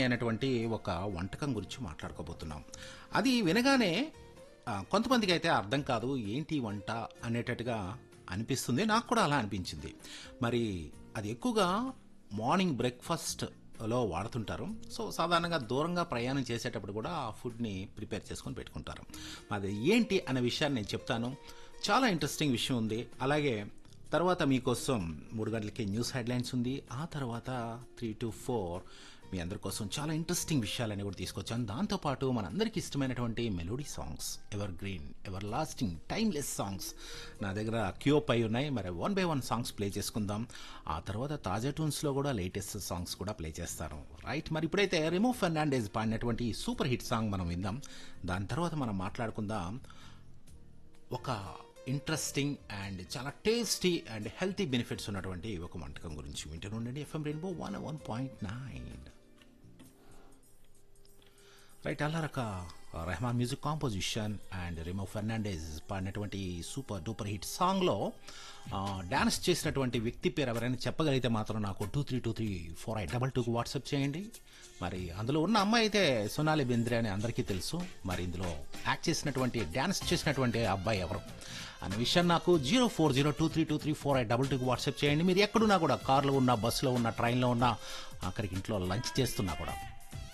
అనేటువంటి ఒక వంటకం గురించి మాట్లాడుకోబోతున్నాం అది వినగానే ఆ, కొంతమందికి అయితే అర్థం కాదు ఏంటి ఈ వంట అనేటట్టుగా అనిపిస్తుంది నాకు కూడా అలా అనిపించింది మరి అది ఎక్కువగా మార్నింగ్ బ్రేక్ఫాస్ట్ లో వాడుతుంటారు సో సాధారణంగా దూరంగా ప్రయాణం చేసేటప్పుడు కూడా ఆ ఫుడ్ని ప్రిపేర్ చేసుకొని పెట్టుకుంటారు అది ఏంటి అనే విషయాన్ని నేను చెప్తాను చాలా ఇంట్రెస్టింగ్ విషయం ఉంది అలాగే తర్వాత మీకోసం మూడు గంటలకి న్యూస్ హెడ్లైన్స్ ఉంది ఆ తర్వాత త్రీ టు ఫోర్ మీ అందరి కోసం చాలా ఇంట్రెస్టింగ్ విషయాలని కూడా తీసుకొచ్చాను దాంతోపాటు మనందరికీ ఇష్టమైనటువంటి melody songs ever green ever lasting timeless songs నా దగ్గర క్యూ పై ఉన్నాయి మరి one by one songs play చేసుకుందాం ఆ తర్వాత తాజా ట్యూన్స్లో కూడా లేటెస్ట్ సాంగ్స్ కూడా ప్లే చేస్తాను రైట్ మరి ఇప్పుడైతే రిమో ఫెర్నాండేజ్ పాడినటువంటి సూపర్ హిట్ సాంగ్ మనం విందాం దాని తర్వాత మనం మాట్లాడుకుందాం ఒక ఇంట్రెస్టింగ్ అండ్ చాలా టేస్టీ అండ్ హెల్తీ బెనిఫిట్స్ ఉన్నటువంటి ఒక వంటకం గురించి వింటూ ఉండండి FM rainbow one one point nine right అల్లారక Rahman music composition and Remo Fernandes పాడినటువంటి సూపర్ డూపర్ హిట్ సాంగ్లో డాన్స్ చేసినటువంటి వ్యక్తి పేరు ఎవరైనా చెప్పగలిగితే మాత్రం నాకు two three two three four eight double టూకి వాట్సాప్ చేయండి మరి అందులో ఉన్న అమ్మాయి అయితే సోనాలి బెంద్రే అని అందరికీ తెలుసు మరి ఇందులో యాక్ట్ చేసినటువంటి డాన్స్ చేసినటువంటి అబ్బాయి ఎవరు అనే విషయం నాకు zero four zero two three two three four eight double టూకి వాట్సాప్ చేయండి మీరు ఎక్కడున్నా కూడా కార్లో ఉన్నా బస్సులో ఉన్నా ట్రైన్లో ఉన్నా అక్కడికి ఇంట్లో లంచ్ చేస్తున్నా కూడా